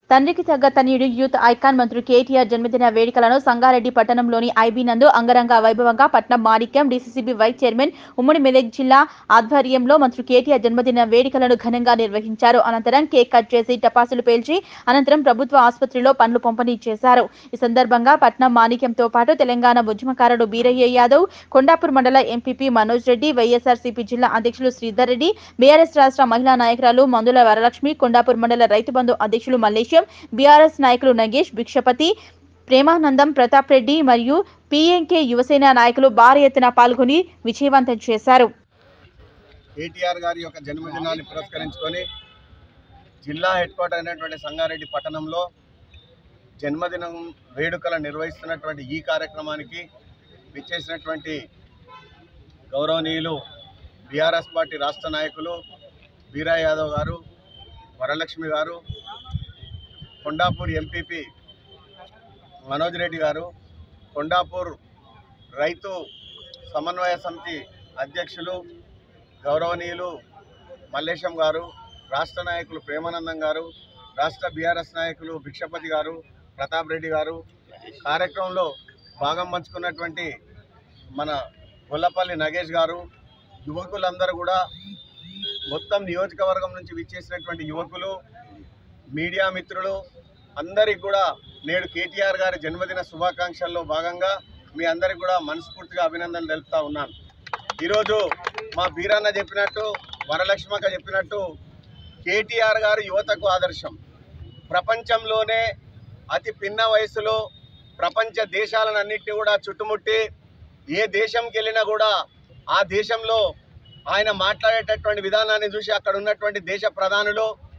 తండ్రికి తగ్గ తనయుడు యూత్ ఐకాన్ మంత్రి కేటీఆర్ జన్మదిన వేడుకలను సంగారెడ్డి పట్టణంలోని ఐబీ నందు అంగరంగ వైభవంగా పట్నం మాణిక్యం డీసీసీబీ వైస్ చైర్మన్ ఉమ్మడి మెదక్ జిల్లా ఆధ్వర్యంలో మంత్రి కేటీఆర్ జన్మదిన వేడుకలను ఘనంగా నిర్వహించారు అనంతరం కేక్ కట్ చేసి టపాసులు పేల్చి అనంతరం ప్రభుత్వ ఆసుపత్రిలో పండ్లు పంపిణీ చేశారు ఈ సందర్భంగా పట్నం మాణిక్యంతో పాటు తెలంగాణ ఉద్యమకారుడు బీరయ్య యాదవ్ కొండాపూర్ మండల ఎంపీపీ మనోజ్ రెడ్డి వైఎస్ఆర్సీపీ జిల్లా అధ్యక్షులు శ్రీధర్ రెడ్డి బీఆర్ఎస్ రాష్ట్ర మహిళా నాయకురాలు మందుల వరలక్ష్మి కొండాపూర్ మండల రైతు బంధు అధ్యక్షులు మల్లేశం బీఆర్ఎస్ నాయకులు నగేష్ భిక్షపతి ప్రేమానందం ప్రతాప్ రెడ్డి మరియు పీఎంకే యువసేన నాయకులు భారీ ఎత్తున పాల్గొని విజయవంతం చేశారు కేటీఆర్ గారి యొక్క జన్మదినాన్ని పురస్కరించుకొని జిల్లా హెడ్ క్వార్టర్ అయినటువంటి సంగారెడ్డి పట్టణంలో జన్మదినం వేడుకలు నిర్వహిస్తున్నటువంటి ఈ కార్యక్రమానికి విచ్చేసినటువంటి గౌరవనీయులు బీఆర్ఎస్ పార్టీ రాష్ట్ర నాయకులు బీరా యాదవ్ గారు వరలక్ష్మి గారు కొండాపూర్ ఎంపీపీ మనోజ్ రెడ్డి గారు కొండాపూర్ రైతు సమన్వయ సమితి అధ్యక్షులు గౌరవనీయులు మల్లేశం గారు రాష్ట్ర నాయకులు ప్రేమానందం గారు రాష్ట్ర బీఆర్ఎస్ నాయకులు భిక్షపతి గారు ప్రతాప్ రెడ్డి గారు కార్యక్రమంలో భాగం పంచుకున్నటువంటి మన గొల్లపల్లి నగేష్ గారు యువకులందరూ కూడా మొత్తం నియోజకవర్గం నుంచి విచ్చేసినటువంటి యువకులు మీడియా మిత్రులు అందరికి కూడా నేడు కేటీఆర్ గారి జన్మదిన శుభాకాంక్షల్లో భాగంగా మీ అందరికి కూడా మనస్ఫూర్తిగా అభినందనలు తెలుపుతా ఉన్నాను ఈరోజు మా బీరన్న చెప్పినట్టు వరలక్ష్మక చెప్పినట్టు కేటీఆర్ గారు యువతకు ఆదర్శం ప్రపంచంలోనే అతి పిన్న వయసులో ప్రపంచ దేశాలన్నింటినీ కూడా చుట్టుముట్టి ఏ దేశంకి వెళ్ళినా కూడా ఆ దేశంలో ఆయన మాట్లాడేటటువంటి విధానాన్ని చూసి అక్కడ ఉన్నటువంటి దేశ ప్రధానులు